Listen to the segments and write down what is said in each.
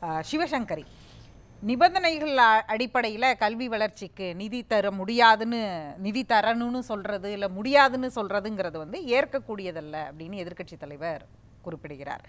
அஹ், சிவசங்கரி நிபந்தனைகள் அடிப்படையில் கல்வி வளர்ச்சிக்கு நிதி தர முடியாதுன்னு நிதி தரணும்னு சொல்றது இல்லை முடியாதுன்னு சொல்றதுங்கிறது வந்து ஏற்கக்கூடியதல்ல அப்படின்னு எதிர்க்கட்சி தலைவர் குறிப்பிடுகிறார்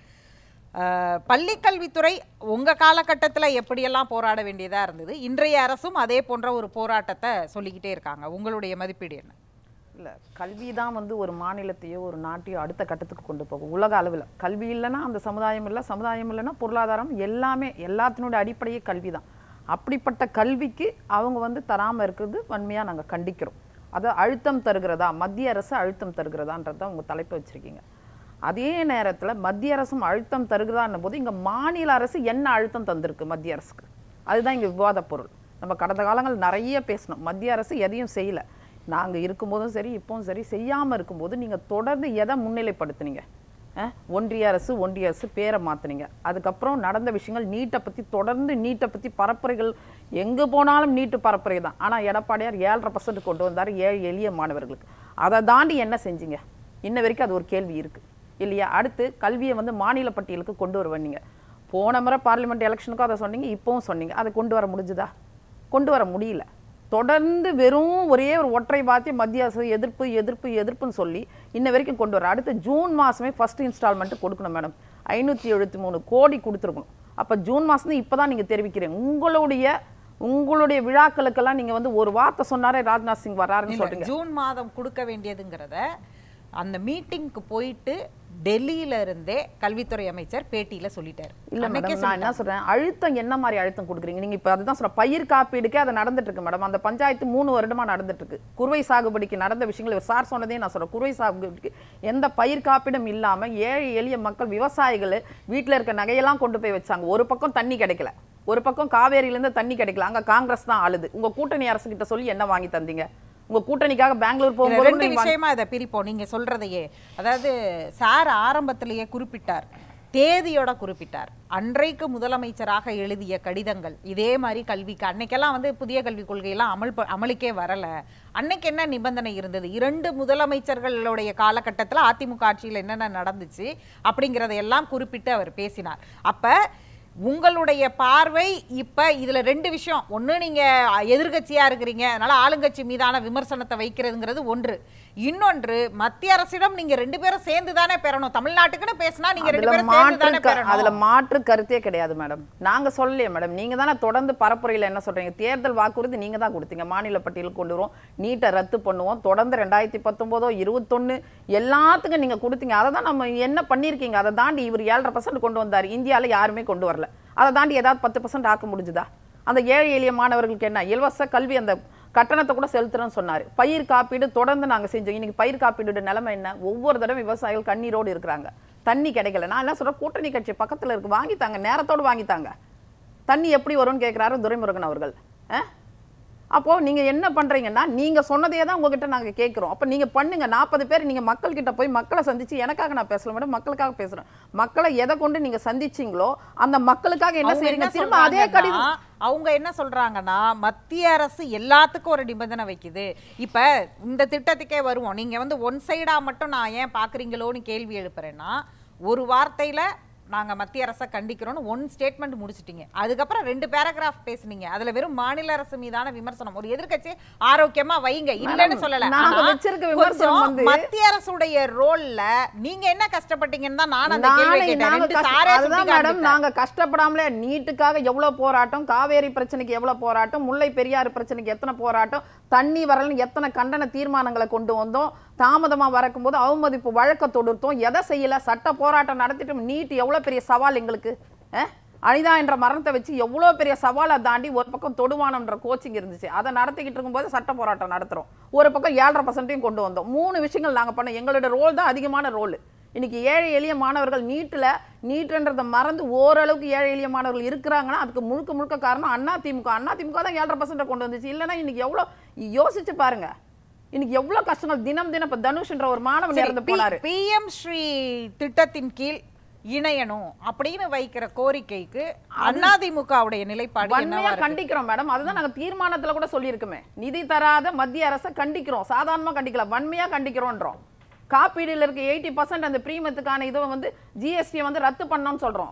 அஹ், பள்ளிக் கல்வித்துறை உங்க காலகட்டத்தில் எப்படியெல்லாம் போராட வேண்டியதா இருந்தது இன்றைய அரசும் அதே போன்ற ஒரு போராட்டத்தை சொல்லிக்கிட்டே இருக்காங்க உங்களுடைய மதிப்பீடு என்ன இல்லை கல்வி தான் வந்து ஒரு மாநிலத்தையோ ஒரு நாட்டையோ அடுத்த கட்டத்துக்கு கொண்டு போகும் உலக அளவில் கல்வி இல்லைன்னா அந்த சமுதாயம் இல்லை சமுதாயம் இல்லைன்னா பொருளாதாரம் எல்லாமே எல்லாத்தினுடைய அடிப்படையே கல்வி தான் அப்படிப்பட்ட கல்விக்கு அவங்க வந்து தராமல் இருக்கிறது வன்மையாக நாங்கள் கண்டிக்கிறோம் அதை அழுத்தம் தருகிறதா மத்திய அரசு அழுத்தம் தருகிறதான்றது தான் உங்கள் தலைப்பு வச்சுருக்கீங்க அதே நேரத்தில் மத்திய அரசும் அழுத்தம் தருகிறதான்னும் போது இங்கே மாநில அரசு என்ன அழுத்தம் தந்திருக்கு மத்திய அரசுக்கு அதுதான் இங்கே விவாதப் பொருள் நம்ம கடந்த காலங்கள் நிறைய பேசணும் மத்திய அரசு எதையும் செய்யலை நாங்கள் இருக்கும்போதும் சரி இப்போவும் சரி செய்யாமல் இருக்கும்போது நீங்கள் தொடர்ந்து எதை முன்னிலைப்படுத்துனீங்க அஹ், ஒன்றிய அரசு ஒன்றிய அரசு பேரை மாற்றுனீங்க அதுக்கப்புறம் நடந்த விஷயங்கள் நீட்டை பற்றி தொடர்ந்து நீட்டை பற்றி பரப்புரைகள் எங்கே போனாலும் நீட்டு பரப்புரை தான் ஆனால் எடப்பாடியார் ஏழரை பர்சன்ட் கொண்டு வந்தார் ஏழை எளிய மாணவர்களுக்கு அதை தாண்டி என்ன செஞ்சீங்க இன்ன வரைக்கும் அது ஒரு கேள்வி இருக்குது இல்லையா அடுத்து கல்வியை வந்து மாநில பட்டியலுக்கு கொண்டு வருவேன் நீங்க போன முறை பார்லிமெண்ட் எலெக்ஷனுக்கும் அதை சொன்னீங்க இப்போவும் சொன்னீங்க அதை கொண்டு வர முடிஞ்சுதா கொண்டு வர முடியல தொடர்ந்து வெறும் ஒரே ஒரு ஒற்றை வார்த்தை மத்திய அரசு எதிர்ப்பு எதிர்ப்பு எதிர்ப்புன்னு சொல்லி இன்ன வரைக்கும் கொண்டு வர அடுத்து ஜூன் மாதமே ஃபர்ஸ்ட் இன்ஸ்டால்மெண்ட் கொடுக்கணும் மேடம் ஐநூற்றி எழுபத்தி மூணு கோடி கொடுத்துருக்கணும் அப்போ ஜூன் மாதம் இப்போ தான் நீங்கள் தெரிவிக்கிறீங்க உங்களுடைய உங்களுடைய விழாக்களுக்கெல்லாம் நீங்கள் வந்து ஒரு வார்த்தை சொன்னாரே ராஜ்நாத் சிங் வராருன்னு இல்ல, சொல்றீங்க ஜூன் மாதம் கொடுக்க வேண்டியதுங்கிறத அந்த மீட்டிங்க்கு போயிட்டு டெல்லியில இருந்தே கல்வித்துறை அமைச்சர் பேட்டியில சொல்லிட்டாரு இல்ல அன்னைக்கே மேடம் நான் என்ன சொல்றேன் அழுத்தம் என்ன மாதிரி அழுத்தம் கொடுக்குறீங்க நீங்க இப்ப அதுதான் சொல்றேன் பயிர் காப்பீடுக்கே அது நடந்துட்டு இருக்கு மேடம் அந்த பஞ்சாயத்து மூணு வருடமா நடந்துட்டு இருக்கு குறுவை சாகுபடிக்கு நடந்த விஷயங்கள் இவர் சார் சொன்னதே நான் சொல்றேன் குறுவை சாகுபடிக்கு எந்த பயிர் காப்பீடும் இல்லாம ஏழை எளிய மக்கள் விவசாயிகள் வீட்டுல இருக்க நகையெல்லாம் கொண்டு போய் வச்சாங்க ஒரு பக்கம் தண்ணி கிடைக்கல ஒரு பக்கம் காவேரியில இருந்து தண்ணி கிடைக்கல அங்க காங்கிரஸ் தான் ஆளுது உங்க கூட்டணி அரசு கிட்ட சொல்லி என்ன வாங்கி தந்தீங்க உங்க கூட்டணிக்காக பெங்களூர் இல்ல, போகும்போது ரெண்டு நீங்க வாங்கி- விஷயமா இதை பிரிப்போம் நீங்க சொல்றதையே அதாவது சார் ஆரம்பத்திலேயே குறிப்பிட்டார் தேதியோட குறிப்பிட்டார் அன்றைக்கு முதலமைச்சராக எழுதிய கடிதங்கள் இதே மாதிரி கல்விக்கு அன்னைக்கெல்லாம் வந்து புதிய கல்விக் கொள்கையெல்லாம் அமல் ப- அமலுக்கே வரல அன்னைக்கு என்ன நிபந்தனை இருந்தது இரண்டு முதலமைச்சர்களுடைய காலகட்டத்துல அதிமுக ஆட்சியில் என்னென்ன நடந்துச்சு அப்படிங்கிறதை எல்லாம் குறிப்பிட்டு அவர் பேசினார் அப்ப உங்களுடைய பார்வை இப்ப இதுல ரெண்டு விஷயம் ஒண்ணு நீங்க எதிர்க்கட்சியா இருக்கிறீங்க அதனால ஆளுங்கட்சி மீதான விமர்சனத்தை வைக்கிறதுங்கிறது ஒன்று இன்னொன்று மத்திய அரசிடம் நீங்க ரெண்டு பேரும் சேர்ந்து தானே பெறணும் தமிழ்நாட்டுக்குன்னு பேசினா நீங்க ரெண்டு அதுல பேரும் சேர்ந்து தானே மாற்று க- அதுல பெறணும் மாற்று கருத்தே கிடையாது மேடம் நாங்க சொல்லலையே மேடம் நீங்க தானே தொடர்ந்து பரப்புரையில என்ன சொல்றீங்க தேர்தல் வாக்குறுதி நீங்க தான் கொடுத்தீங்க மாநில பட்டியலுக்கு கொண்டு வரும் நீட்டை ரத்து பண்ணுவோம் தொடர்ந்து ரெண்டாயிரத்தி பத்தொன்பதோ இருபத்தொன்னு எல்லாத்துக்கும் நீங்க கொடுத்தீங்க அதை தான் நம்ம என்ன பண்ணியிருக்கீங்க அதை தாண்டி இவர் ஏழரை பர்சன்ட் கொண்டு வந்தார் இந்தியால யாருமே கொண்டு வரல அதை தாண்டி ஏதாவது பத்து பர்சன்ட் ஆக்க முடிஞ்சுதா அந்த ஏழை எளிய மாணவர்களுக்கு என்ன இலவச கல்வி அந்த கட்டணத்தை கூட செலுத்துறேன்னு சொன்னாரு பயிர் காப்பீடு தொடர்ந்து நாங்க செஞ்சோம் இன்னைக்கு பயிர் காப்பீடு நிலைமை என்ன ஒவ்வொரு தடவை விவசாயிகள் கண்ணீரோடு இருக்கிறாங்க தண்ணி கிடைக்கல நான் என்ன சொல்றேன் கூட்டணி கட்சி பக்கத்துல இருக்கு வாங்கித்தாங்க நேரத்தோடு வாங்கித்தாங்க தண்ணி எப்படி வரும்னு கேட்குறாரு துரைமுருகன் அவர்கள் ஆ? அப்போ நீங்க என்ன பண்றீங்கன்னா நீங்க சொன்னதே தான் உங்ககிட்ட நாங்க கேட்கிறோம் அப்ப நீங்க பண்ணுங்க நாற்பது பேர் நீங்க மக்கள் கிட்ட போய் மக்களை சந்திச்சு எனக்காக நான் பேசல மேடம் மக்களுக்காக பேசுறேன் மக்களை எதை கொண்டு நீங்க சந்திச்சீங்களோ அந்த மக்களுக்காக என்ன அவங்க செய்றீங்க என்ன திரும்ப அதே கடிதம் சொல்றாங்கன்னா, அவங்க என்ன சொல்றாங்கன்னா மத்திய அரசு எல்லாத்துக்கும் ஒரு நிபந்தனை வைக்குது இப்ப இந்த திட்டத்துக்கே வருவோம் நீங்க வந்து ஒன் சைடா மட்டும் நான் ஏன் பாக்குறீங்களோன்னு கேள்வி எழுப்புறேன்னா ஒரு வார்த்தையில நாங்க மத்திய அரசை கண்டிக்கிறோம்னு ஒன் ஸ்டேட்மெண்ட் முடிச்சிட்டீங்க அதுக்கப்புறம் ரெண்டு பேராகிராஃப் பேசுனீங்க அதுல வெறும் மாநில அரசு மீதான விமர்சனம் ஒரு எதிர்க்கட்சி ஆரோக்கியமா வைங்க இல்லைன்னு சொல்லல நாங்க ஆனா, வச்சிருக்க விமர்சனம் கொஞ்சம் வந்து- மத்திய அரசுடைய ரோல்ல நீங்க என்ன கஷ்டப்பட்டீங்கன்னு தான் நான் அந்த கேள்வி நாளை கேட்டேன் நாங்க ரெண்டு கஷ்ட- சாரே அதுதான் சுட்டி மேடம் காண்பித்தார். நாங்க கஷ்டப்படாமலே நீட்டுக்காக எவ்வளவு போராட்டம் காவேரி பிரச்சனைக்கு எவ்வளவு போராட்டம் முல்லை பெரியாறு பிரச்சனைக்கு எத்தனை போராட்டம் தண்ணி வரலன்னு எத்தனை கண்டன தீர்மானங்களை கொண்டு வந்தோம் தாமதமா வரக்கும்போது அவமதிப்பு வழக்க தொடுத்தோம் எதை செய்யல சட்ட போராட்டம் நடத்திட்டு நீட் எவ்வளவு பெரிய சவால் எங்களுக்கு அஹ்? அனிதா என்ற மரணத்தை வச்சு எவ்வளோ பெரிய சவாலை தாண்டி ஒரு பக்கம் தொடுவானம்ன்ற கோச்சிங் இருந்துச்சு அதை நடத்திக்கிட்டு இருக்கும்போது சட்ட போராட்டம் நடத்துறோம் ஒரு பக்கம் ஏழரை பர்சன்ட்டையும் கொண்டு வந்தோம் மூணு விஷயங்கள் நாங்க பண்ணோம் எங்களோட ரோல் தான் அதிகமான ரோல் இன்னைக்கு ஏழை எளிய மாணவர்கள் நீட்டில் நீட்டுன்றதை மறந்து ஓரளவுக்கு ஏழை எளிய மாணவர்கள் இருக்கிறாங்கன்னா அதுக்கு முழுக்க முழுக்க காரணம் அண்ணா திமுக அண்ணா திமுக தான் ஏழரை பர்சன்ட் கொண்டு வந்துச்சு இல்லைன்னா இன்னைக்கு எவ்வளோ யோசிச்சு பாருங்க இன்னைக்கு எவ்வளோ கஷ்டங்கள் தினம் தினம் இப்போ தனுஷ்ன்ற ஒரு மாணவன் இறந்து போனாரு பிஎம் ஸ்ரீ திட்டத்தின் கீழ் இணையணும் அப்படின்னு வைக்கிற கோரிக்கைக்கு அதிமுகவுடைய நிலைப்பாடு வன்மையா என்னவா இருக்கு? கண்டிக்கிறோம் மேடம் அதுதான் நாங்க தீர்மானத்துல கூட சொல்லியிருக்கோமே நிதி தராத மத்திய அரசை கண்டிக்கிறோம் சாதாரணமா கண்டிக்கல வன்மையா கண்டிக்கிறோன்றோம் காப்பீடுல இருக்க எயிட்டி பர்சன்ட் அந்த பிரீமியத்துக்கான இதை வந்து ஜிஎஸ்டி வந்து ரத்து பண்ணோம்னு சொல்றோம்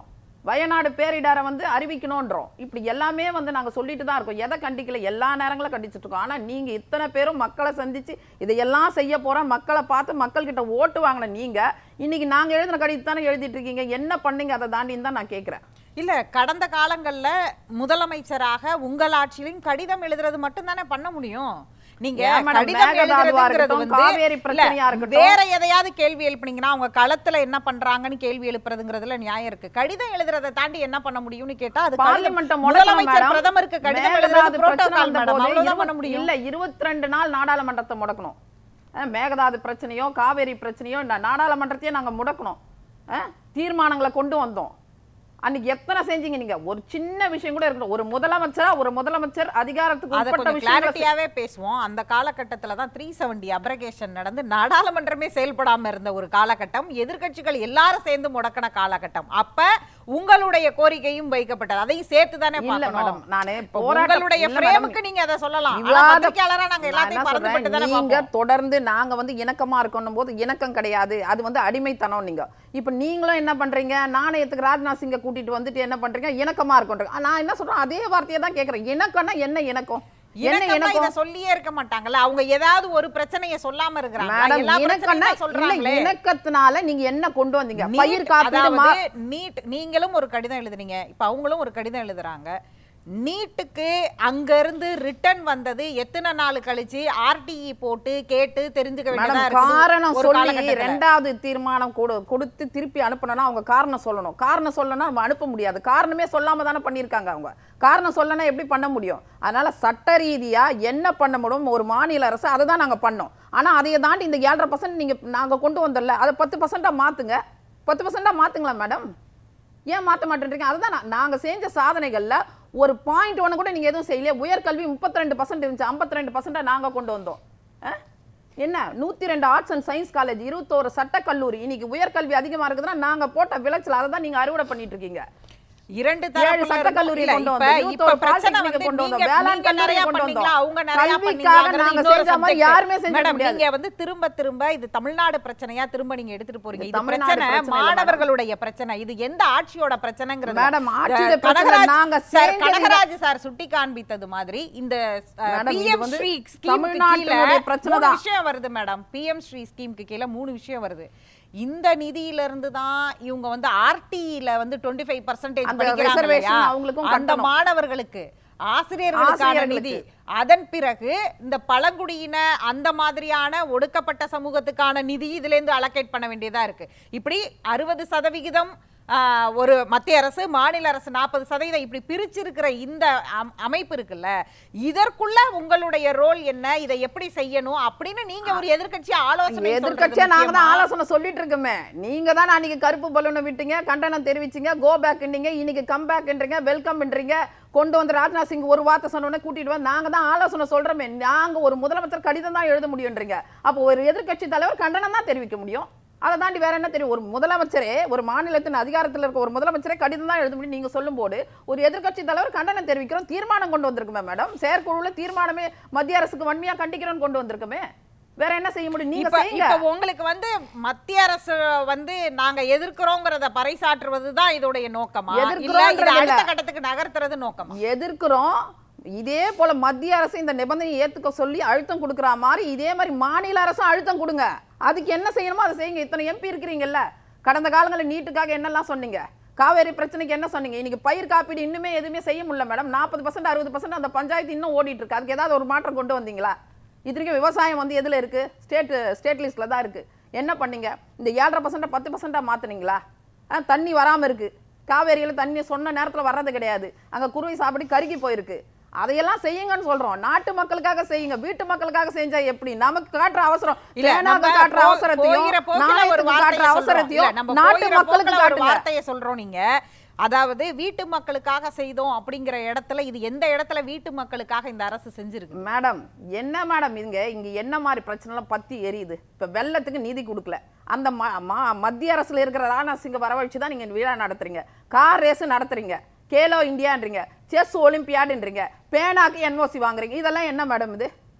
வயநாடு பேரிடரை வந்து அறிவிக்கணுன்றோம் இப்படி எல்லாமே வந்து நாங்க சொல்லிட்டு தான் இருக்கோம் எதை கண்டிக்கல எல்லா நேரங்களும் கண்டிச்சிட்டு இருக்கோம் ஆனா நீங்க இத்தனை பேரும் மக்களை சந்திச்சு இதையெல்லாம் செய்ய போறோம் மக்களை பார்த்து மக்கள்கிட்ட ஓட்டு வாங்கின நீங்க இன்னைக்கு நாங்க எழுதின கடிதம் தானே எழுதிட்டு இருக்கீங்க என்ன பண்ணீங்க அதை தாண்டின்னு தான் நான் கேட்கிறேன் இல்ல கடந்த காலங்கள்ல முதலமைச்சராக உங்கள் ஆட்சியிலும் கடிதம் எழுதுறது மட்டும் தானே பண்ண முடியும் நீங்க ஏன் madam, கடிதம் மேகதாதுவா எழுதுறதுங்கிறது இருக்கட்டும், வந்து காவேரி இல்ல, பிரச்சனையா இருக்கட்டும். வேற எதையாவது கேள்வி எழுப்புனீங்கன்னா அவங்க களத்துல என்ன பண்றாங்கன்னு கேள்வி எழுப்புறதுங்கிறதுல நியாயம் இருக்கு கடிதம் எழுதுறதை தாண்டி என்ன பண்ண முடியும்னு கேட்டா அது கடிதம். பார்லிமெண்ட்டை முடக்கணும் முதலமைச்சர் மேடம். பிரதமருக்கு கடிதம் மேகதாது எழுதுறது பிரச்சனை புரோட்டோகால் வந்த மேடம் போது அவ்வளவுதான் பண்ண இருபத்- முடியும் இல்ல இருபத்தி ரெண்டு நாள் நாடாளுமன்றத்தை முடக்கணும் அஹ், மேகதாது பிரச்சனையோ காவேரி பிரச்சனையோ இந்த நாடாளுமன்றத்தையே நாங்க முடக்கணும் அஹ், தீர்மானங்களை கொண்டு வந்தோம் அன்னைக்கு எத்தனை செஞ்சீங்க நீங்க ஒரு சின்ன விஷயம் கூட இருக்கட்டும் ஒரு முதலமைச்சரா ஒரு முதலமைச்சர் அதிகாரத்துக்கு அதை உட்பட்ட கொஞ்சம் விஷயங்களை கிளாரிட்டியாவே பேசுவோம் அந்த காலகட்டத்துல தான் த்ரீ செவன்டி அப்ரகேஷன் நடந்து நாடாளுமன்றமே செயல்படாம இருந்த ஒரு காலகட்டம் எதிர்க்கட்சிகள் எல்லாரும் சேர்ந்து முடக்கின காலகட்டம் அப்ப உங்களுடைய கோரிக்கையும் வைக்கப்பட்டது அதையும் சேர்த்து தானே இல்ல பார்க்கணும் மேடம் நானே இப்ப போராட்டம் உங்களுடைய இல்ல ஃப்ரேமுக்கு மேடம். நீங்க அதை சொல்லலாம் ஆனா விவாத- பத்திரிக்கையாளரா நாங்க நான் எல்லாத்தையும் என்ன பறந்துபட்டு சொல்றேன், தானே நீங்க பார்ப்போம். தொடர்ந்து நாங்க வந்து இணக்கமா இருக்கணும் போது இணக்கம் கிடையாது அது வந்து அடிமைத்தனம் நீங்க இப்ப நீங்களும் என்ன பண்றீங்க நாணயத்துக்கு ராஜ்நாத் சிங்கை கூட்டிட்டு வந்துட்டு என்ன பண்றீங்க இணக்கமா இருக்கணும் நான் என்ன சொல்றேன் அதே வார்த்தையை தான் கேக்குறேன் இணக்கம்னா என்ன இணக்கம் என்ன இணக்கம்னா இத இணக்கம் சொல்லியே இருக்க மாட்டாங்கல்ல அவங்க ஏதாவது ஒரு பிரச்சனையை சொல்லாம இருக்கிறாங்க மேடம் எல்லா இணக்கம்னா பிரச்சனையும் இல்ல சொல்றாங்களே இணக்கத்தினால நீங்க என்ன கொண்டு வந்தீங்க நீட் பயிர் காப்பீடு மா- அதாவது நீட் நீங்களும் ஒரு கடிதம் எழுதுனீங்க இப்ப அவங்களும் ஒரு கடிதம் எழுதுறாங்க நீட்டுக்கு அங்க இருந்து ரிட்டர்ன் வந்தது எத்தனை நாள் கழிச்சு ஆர்டிஇ போட்டு கேட்டு தெரிஞ்சுக்க வேண்டியதா மேடம் இருக்குது காரணம் ஒரு சொல்லி காலகட்டத்துல. ரெண்டாவது தீர்மானம் கொடு கொடுத்து திருப்பி அனுப்பணும்னா அவங்க காரணம் சொல்லணும் காரணம் சொல்லணும்னா நம்ம அனுப்ப முடியாது காரணமே சொல்லாம தானே பண்ணியிருக்காங்க அவங்க காரணம் சொல்லனா எப்படி பண்ண முடியும் அதனால சட்ட ரீதியா என்ன பண்ண முடியும் ஒரு மாநில அரசு அதை தான் நாங்க பண்ணோம் ஆனா அதையை தாண்டி இந்த ஏழரை பர்சன்ட் நீங்க நாங்க கொண்டு வந்தோம்ல அதை பத்து பர்சன்டா மாத்துங்க பத்து பர்சன்டா மாத்துங்களா மேடம் ஏன் மாத்த மாட்டேன்றீங்க அதுதான் நான் நாங்க செஞ்ச சாதனைகள்ல ஒரு பாயிண்ட் ஒன்று கூட நீங்க எதுவும் செய்யலையே உயர்கல்வி முப்பத்தி ரெண்டு பர்சன்ட் இருந்துச்சு ஐம்பத்தி ரெண்டு பர்சன்டா நாங்க கொண்டு வந்தோம் அஹ்? என்ன நூத்தி ரெண்டு ஆர்ட்ஸ் அண்ட் சயின்ஸ் காலேஜ் இருபத்தோரு சட்டக் கல்லூரி இன்னைக்கு உயர்கல்வி அதிகமா இருக்குதுன்னா நாங்க போட்ட விளைச்சல் அதை தான் நீங்க அறுவடை பண்ணிட்டு இருக்கீங்க இரண்டு ஏழு தரப்புல சட்டக் இருந்தும் கல்லூரி இல்ல, கொண்டு இப்ப- வந்தோம் இப்ப இருபத்தோரு பிரச்சனை பாலிடெக்னிக் வந்து கொண்டு வந்தோம் நீங்க- வேளாண் நீங்க கல்லூரி நிறைய கொண்டு பண்ணீங்களா, வந்தோம் அவங்க நிறைய கல்விக்காக பண்ணீங்களாங்கிறது நாங்க இன்னொரு செஞ்ச மாதிரி subject. யாருமே செஞ்ச மேடம், முடியாது நீங்க வந்து திரும்ப திரும்ப இது தமிழ்நாடு பிரச்சனையா திரும்ப நீங்க எடுத்துட்டு போறீங்க இது இது தமிழ்நாடு பிரச்சனை பிரச்சனை இல்ல, மேடம். மாணவர்களுடைய பிரச்சனை இது எந்த ஆட்சியோட பிரச்சனைங்கிறது மேடம், ஆட்சியோட அஹ், பிரச்சனை கனகராஜ் நாங்க சார் சேர்ந்து கனகராஜ் சார் சுட்டி காண்பித்தது மாதிரி இந்த மேடம், இது பிஎம் வந்து ஸ்ரீ ஸ்கீமுக்கு கீழ தமிழ்நாட்டினுடைய பிரச்சனை மூணு தான். விஷயம் வருது மேடம் பிஎம் ஸ்ரீ ஸ்கீமுக்கு கீழ மூணு விஷயம் வருது இந்த நிதியில இருந்து தான் இவங்க வந்து ஆர்டிஇல வந்து டுவெண்ட்டி ஃபைவ் பர்சன்டேஜ் அந்த படிக்கிறாங்க reservation இல்லையா? அவங்களுக்கும் அந்த கட்டணும். மாணவர்களுக்கு ஆசிரியர்களுக்கான ஆசிரியர்களுக்கு. நிதி அதன் பிறகு இந்த பழங்குடியின அந்த மாதிரியான ஒடுக்கப்பட்ட சமூகத்துக்கான நிதி இதுல இருந்து அலோகேட் பண்ண வேண்டியதா இருக்கு இப்படி அறுபது சதவிகிதம் ஆஹ், ஒரு மத்திய அரசு மாநில அரசு நாற்பது சதவீதம் இப்படி பிரிச்சிருக்கிற இந்த அம்- அமைப்பு இருக்குல்ல இதற்குள்ள உங்களுடைய ரோல் என்ன இதை எப்படி செய்யணும் அப்படின்னு நீங்க ஒரு எதிர்க்கட்சி ஆலோசனை எதிர்க்கட்சியா சொல்றது நாங்க தான் முக்கியமா? ஆலோசனை சொல்லிட்டு இருக்கோமே நீங்க தான் அன்னைக்கு கருப்பு பலூனை விட்டீங்க கண்டனம் தெரிவிச்சீங்க கோ பேக்ன்றீங்க இன்னைக்கு கம் பேக்ன்றீங்க வெல்கம்ன்றீங்க கொண்டு வந்து ராஜ்நாத் சிங் ஒரு வார்த்தை சொன்னோன்னே கூட்டிட்டு வந்து நாங்க தான் ஆலோசனை சொல்றோமே நாங்க ஒரு முதலமைச்சர் கடிதம் தான் எழுத முடியுன்றீங்க அப்போ ஒரு எதிர்க்கட்சி தலைவர் கண்டனம் தான் தெரிவிக்க முடியும் அதை தாண்டி வேற என்ன தெரியும் ஒரு முதலமைச்சரே ஒரு மாநிலத்தின் அதிகாரத்தில் இருக்க ஒரு முதலமைச்சரே கடிதம் தான் எழுத முடியும் நீங்க சொல்லும்போது ஒரு எதிர்க்கட்சி தலைவர் கண்டனம் தெரிவிக்கிறோம் தீர்மானம் கொண்டு வந்திருக்குமே மேடம் செயற்குழுல தீர்மானமே மத்திய அரசுக்கு வன்மையா கண்டிக்கிறோம்னு கொண்டு வந்திருக்குமே வேற என்ன செய்ய முடியும் நீங்க இப்ப செய்யுங்க இப்ப உங்களுக்கு வந்து மத்திய அரசு வந்து நாங்க எதிர்க்கிறோங்கிறத பறைசாற்றுவது தான் இதோடைய நோக்கமா இல்ல எதிர்க்கிறோன்றது இதை அடுத்த இல்ல. கட்டத்துக்கு நகர்த்துறது நோக்கமா எதிர்க்கிறோம் இதே போல மத்திய அரசு இந்த நிபந்தனையை ஏத்துக்க சொல்லி அழுத்தம் கொடுக்குற மாதிரி இதே மாதிரி மாநில அரசும் அழுத்தம் கொடுங்க அதுக்கு என்ன செய்யணுமோ அதை செய்யுங்க இத்தனை எம்பி இருக்கிறீங்கல்ல கடந்த காலங்களில் நீட்டுக்காக என்னெல்லாம் சொன்னீங்க காவேரி பிரச்சனைக்கு என்ன சொன்னீங்க இன்னைக்கு பயிர் காப்பீடு இன்னுமே எதுவுமே செய்ய முடியல மேடம் நாற்பது பர்சன்ட் அறுபது பர்சன்ட் அந்த பஞ்சாயத்து இன்னும் ஓடிட்டு இருக்கு அதுக்கு ஏதாவது ஒரு மாற்றம் கொண்டு வந்தீங்களா இத்தனைக்கும் விவசாயம் வந்து எதுல இருக்கு ஸ்டேட் ஸ்டேட் லிஸ்ட்ல தான் இருக்கு என்ன பண்ணீங்க இந்த ஏழரை பர்சன்ட் பத்து பர்சன்டா மாத்துனீங்களா ஆ, தண்ணி வராம இருக்கு காவேரியில தண்ணி சொன்ன நேரத்துல வர்றது கிடையாது அங்க குருவி சாப்பிட்டு கருகி போயிருக்கு அதையெல்லாம் செய்யுங்கன்னு சொல்றோம் நாட்டு மக்களுக்காக செய்யுங்க வீட்டு மக்களுக்காக செஞ்சா எப்படி நமக்கு காட்டுற அவசரம் இல்ல தேனாக்கு நம்ம காட்டுற போ- அவசரத்தையும் போகிற போக்குல ஒரு நாணயத்துக்கு காட்டுற வார்த்தையை சொல்றோம். அவசரத்தையும் இல்ல, நம்ம நாட்டு போகிற மக்களுக்கு போக்குல ஒரு காட்டுங்க வார்த்தையை சொல்றோம் நீங்க அதாவது வீட்டு மக்களுக்காக செய்தோம் அப்படிங்கிற இடத்துல இது எந்த இடத்துல வீட்டு மக்களுக்காக இந்த அரசு செஞ்சிருக்கு மேடம் என்ன மேடம் இங்க இங்க என்ன மாதிரி பிரச்சனைலாம் பத்தி எரியுது இப்ப வெள்ளத்துக்கு நிதி கொடுக்கல அந்த ம- ம- மத்திய அரசுல இருக்கிற ராணா சிங்க வரவழைச்சு தான் நீங்க விழா நடத்துறீங்க கார் ரேஸ் நடத்துறீங்க கேலோ இந்தியான்றீங்க செஸ் ஒலிம்பியாடுன்றீங்க பேனாக்கு என்ஓசி வாங்குறீங்க இதெல்லாம் என்ன மேடம் இது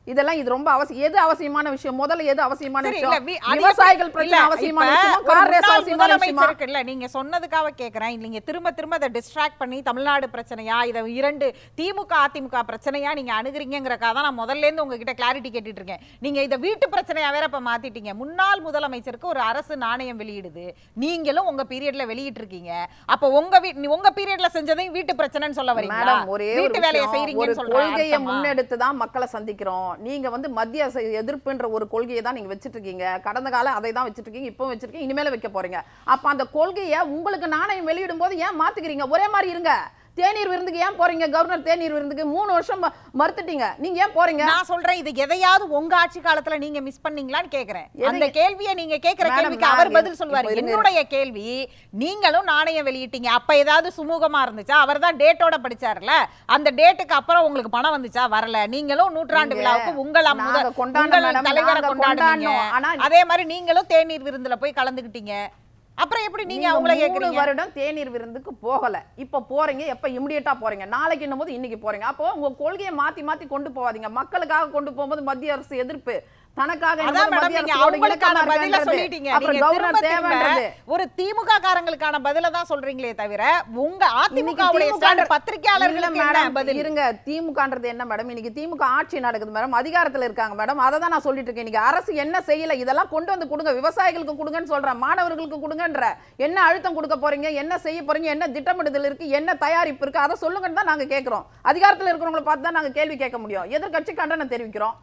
இதெல்லாம் இது ரொம்ப அவசியம் எது அவசியமான விஷயம் முதல்ல எது அவசியமான சரி, இல்ல, விஷயம் வி- அது விவசாயிகள் எப்படி- பிரச்சனை இல்ல, அவசியமான இப்ப விஷயமா ஒரு கார் ரேஸ் முன்னாள் அவசியமான விஷயமா முதலமைச்சருக்கு இல்ல நீங்க சொன்னதுக்காக கேக்குறேன் நீங்க திரும்ப திரும்ப அதை டிஸ்ட்ராக்ட் பண்ணி தமிழ்நாடு பிரச்சனையா இத இரண்டு திமுக அதிமுக பிரச்சனையா நீங்க அணுகுறீங்கிறக்காக தான் நான் முதல்ல இருந்து உங்ககிட்ட கிளாரிட்டி கேட்டுட்டு இருக்கேன் நீங்க இத வீட்டு பிரச்சனையா வேற இப்ப மாத்திட்டீங்க முன்னாள் முதலமைச்சருக்கு ஒரு அரசு நாணயம் வெளியிடுது நீங்களும் உங்க பீரியட்ல வெளியிட்டு இருக்கீங்க அப்ப உங்க வீ- நீ- உங்க பீரியட்ல செஞ்சதையும் வீட்டு பிரச்சனைன்னு சொல்ல வரீங்களா மேடம் ஒரே ஒரு வீட்டு வேலையை விஷயம், ஒரு செய்றீங்கன்னு சொல்ற கொள்கையை அர்த்தமா? முன்னெடுத்து தான் மக்களை சந்திக்கிறோம் நீங்க வந்து மத்திய அரசு எதிர்ப்புன்ற ஒரு கொள்கையை தான் நீங்க வச்சிட்டு இருக்கீங்க கடந்த காலம் அதை தான் வச்சிட்டு இருக்கீங்க இப்போ வச்சிருக்கீங்க இனிமேல வைக்க போறீங்க அப்ப அந்த கொள்கையை உங்களுக்கு நாணயம் வெளியிடும் போது ஏன் மாத்துக்கிறீங்க ஒரே மாதிரி இருங்க தேநீர் விருந்துக்கு ஏன் போறீங்க கவர்னர் தேநீர் விருந்துக்கு மூணு வருஷம் ம- மறுத்துட்டீங்க நீங்க ஏன் போறீங்க நான் சொல்றேன் இது எதையாவது உங்க ஆட்சி காலத்துல நீங்க மிஸ் பண்ணீங்களான்னு கேக்குறேன் எதை- அந்த கேள்வியை நீங்க கேக்குற மேடம், கேள்விக்கு நான் அவர் எது- பதில் சொல்வாரு இப்போ இருங்க. என்னுடைய கேள்வி நீங்களும் நாணயம் வெளியிட்டீங்க அப்ப ஏதாவது சுமூகமா இருந்துச்சா அவர் தான் டேட்டோட படிச்சாருல அந்த டேட்டுக்கு அப்புறம் உங்களுக்கு பணம் வந்துச்சா வரல நீங்களும் நூற்றாண்டு நீங்க- விழாவுக்கு உங்கள் நாங்க முத- கொண்டாடினோம் உங்கள் மேடம், தலைவரை நாங்க கொண்டாடுனீங்க கொண்டாடினோம். ஆனா- அதே மாதிரி நீங்களும் தேநீர் விருந்துல போய் கலந்துக்கிட்டீங்க அப்புறம் எப்படி நீங்க நீங்க அவங்கள மூணு கேக்குறீங்க வருடம் தேநீர் விருந்துக்கு போகல இப்ப போறீங்க எப்ப இமிடியேட்டா போறீங்க நாளைக்கு போது இன்னைக்கு போறீங்க அப்போ உங்க கொள்கையை மாத்தி மாத்தி கொண்டு போகாதீங்க மக்களுக்காக கொண்டு போகும்போது மத்திய அரசு எதிர்ப்பு தனக்காக அதான் என்னமோ மேடம் மத்திய நீங்க அரசோட அவங்களுக்கான இணக்கமா பதில இருக்கேன்றது. சொல்லிட்டீங்க அப்புறம் நீங்க திரும்ப கவர்னர் திரும்ப தேவைன்றது ஒரு திமுக காரங்களுக்கான பதில தான் சொல்றீங்களே தவிர உங்க இன்னைக்கு அதிமுகவுடைய திமுக ஸ்டாண்ட் இல்ல பத்திரிகையாளர்களுக்கு என்ன மேடம், பதில் இருங்க திமுகன்றது என்ன மேடம் இன்னைக்கு திமுக ஆட்சி நடக்குது மேடம் அதிகாரத்துல இருக்காங்க மேடம் அதை தான் நான் சொல்லிட்டு இருக்கேன் இன்னைக்கு அரசு என்ன செய்யல இதெல்லாம் கொண்டு வந்து கொடுங்க விவசாயிகளுக்கு கொடுங்கன்னு சொல்றேன் மாணவர்களுக்கு கொடுங்கன்ற என்ன அழுத்தம் கொடுக்க போறீங்க என்ன செய்ய போறீங்க என்ன திட்டமிடுதல் இருக்கு என்ன தயாரிப்பு இருக்கு அதை சொல்லுங்கன்னு தான் நாங்க கேட்கிறோம் அதிகாரத்துல இருக்கிறவங்களை பார்த்து தான் நாங்க கேள்வி கேட்க முடியும் எதிர்க்கட்சி கண்டனம் தெரிவிக்கிறோம்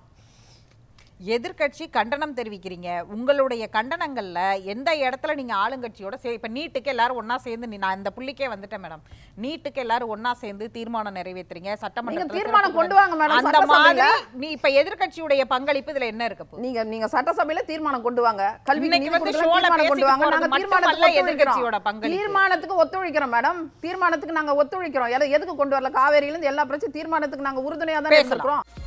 எதிர்க்கட்சி கண்டனம் தெரிவிக்கிறீங்க உங்களுடைய கண்டனங்கள்ல எந்த இடத்துல நீங்க ஆளுங்கட்சியோட சே இப்ப நீட்டுக்கு எல்லாரும் ஒண்ணா சேர்ந்து நீ- நான் இந்த புள்ளிக்கே வந்துட்டேன் மேடம் நீட்டுக்கு எல்லாரும் ஒண்ணா சேர்ந்து தீர்மானம் நிறைவேற்றுறீங்க நீங்க சட்டமன்றத்துல தீர்மானம் சிறப்பு கொண்டு வாங்க மேடம் அந்த சட்டசபையில. மாதிரி நீ இப்ப எதிர்க்கட்சியுடைய பங்களிப்பு இதுல என்ன இருக்கு இப்போ? நீங்க நீங்க சட்டசபையில தீர்மானம் கொண்டு வாங்க கல்விக்கு இன்னைக்கு நிதி வந்து கொடுக்கல, ஷோல தீர்மானம் கொண்டு வாங்க பேசிட்டு நாங்க போறது தீர்மானத்துக்கு மட்டுமல்ல ஒத்துழைக்கிறோம் எதிர்க்கட்சியோட பங்களிப்பு. தீர்மானத்துக்கு ஒத்துழைக்கிறோம் மேடம் தீர்மானத்துக்கு நாங்க ஒத்துழைக்கிறோம் எதை- எதுக்கு கொண்டு வரல காவேரியில இருந்து எல்லா பிரச்சனையும் தீர்மானத்துக்கு நாங்க உறுதுணையா தான் பேசலாம். இருக்கிறோம்